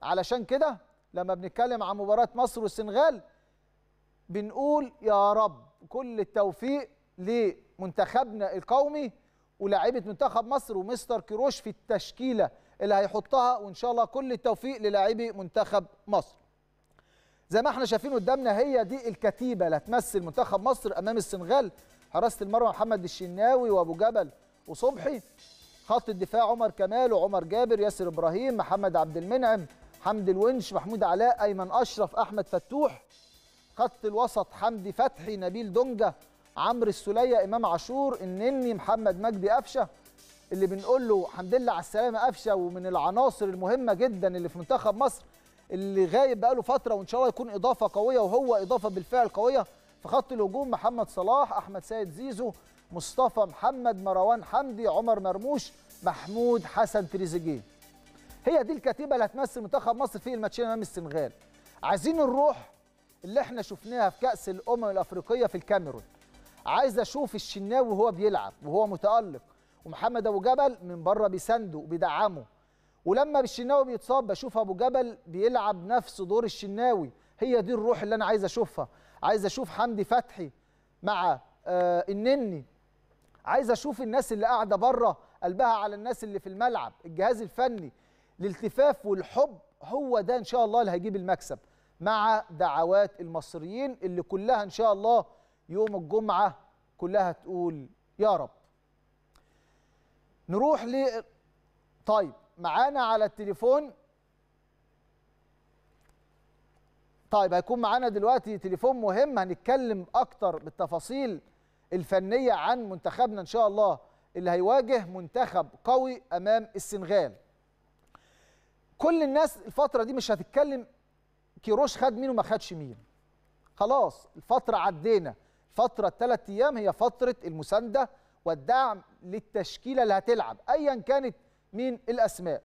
علشان كده لما بنتكلم عن مباراه مصر والسنغال بنقول يا رب كل التوفيق لمنتخبنا القومي ولاعيبه منتخب مصر ومستر كيروش في التشكيله اللي هيحطها وان شاء الله كل التوفيق للاعبي منتخب مصر. زي ما احنا شايفين قدامنا هي دي الكتيبه اللي هتمثل منتخب مصر امام السنغال حراسه المرمى محمد الشناوي وابو جبل وصبحي خط الدفاع عمر كمال وعمر جابر ياسر ابراهيم محمد عبد المنعم حمدي الونش محمود علاء ايمن اشرف احمد فتوح خط الوسط حمدي فتحي نبيل دونجا عمرو السوليه امام عاشور النني محمد مجدي قفشه اللي بنقول له الحمد لله على السلامه قفشه ومن العناصر المهمه جدا اللي في منتخب مصر اللي غايب بقاله فتره وان شاء الله يكون اضافه قويه وهو اضافه بالفعل قويه في خط الهجوم محمد صلاح احمد سيد زيزو مصطفى محمد مروان حمدي عمر مرموش محمود حسن تريزيجيه هي دي الكتيبه اللي هتمثل منتخب مصر في الماتشين امام السنغال عايزين الروح اللي احنا شفناها في كاس الامم الافريقيه في الكاميرون عايز اشوف الشناوي وهو بيلعب وهو متالق ومحمد ابو جبل من بره بيسنده وبيدعمه ولما الشناوي بيتصاب بشوف ابو جبل بيلعب نفس دور الشناوي هي دي الروح اللي انا عايز اشوفها عايز اشوف حمدي فتحي مع آه النني عايز اشوف الناس اللي قاعده بره قلبها على الناس اللي في الملعب الجهاز الفني الالتفاف والحب هو ده ان شاء الله اللي هيجيب المكسب مع دعوات المصريين اللي كلها ان شاء الله يوم الجمعه كلها تقول يا رب نروح ل طيب معانا على التليفون طيب هيكون معانا دلوقتي تليفون مهم هنتكلم اكتر بالتفاصيل الفنيه عن منتخبنا ان شاء الله اللي هيواجه منتخب قوي امام السنغال كل الناس الفتره دي مش هتتكلم كيروش خد مين وما خدش مين خلاص الفتره عدينا فتره الثلاث ايام هي فتره المسانده والدعم للتشكيله اللي هتلعب ايا كانت مين الاسماء